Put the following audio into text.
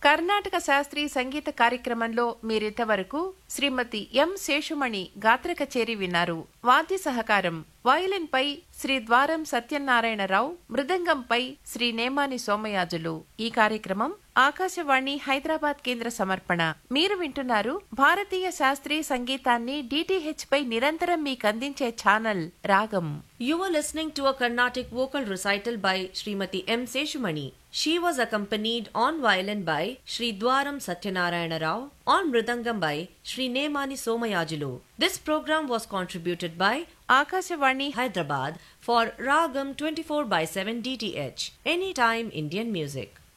కర్ణాటక శాస్త్రీయ సంగీత కార్యక్రమంలో మీరింతవరకు శ్రీమతి ఎం శేషుమణి గాత్ర కచేరి విన్నారు వాద్య సహకారం వయలిన్ పై శ్రీ ద్వారం సత్యనారాయణరావు మృదంగంపై శ్రీ నేమాని సోమయాజులు ఈ కార్యక్రమం ఆకాశవాణి హైదరాబాద్ కేంద్ర సమర్పణ మీరు వింటున్నారు భారతీయ శాస్త్రీయ సంగీతాన్ని డిటిహెచ్ పై నిరంతరం మీకందించే channel Ragam You were listening to a Carnatic vocal recital by Srimati M. Seshumani. She was accompanied on violin by Sri Dwaram Satyanarayana Rao, on mridangam by Sri Nemani Somayajulu. This program was contributed by Akashvani Hyderabad for Ragam 24 by 7 DTH, Anytime Indian Music.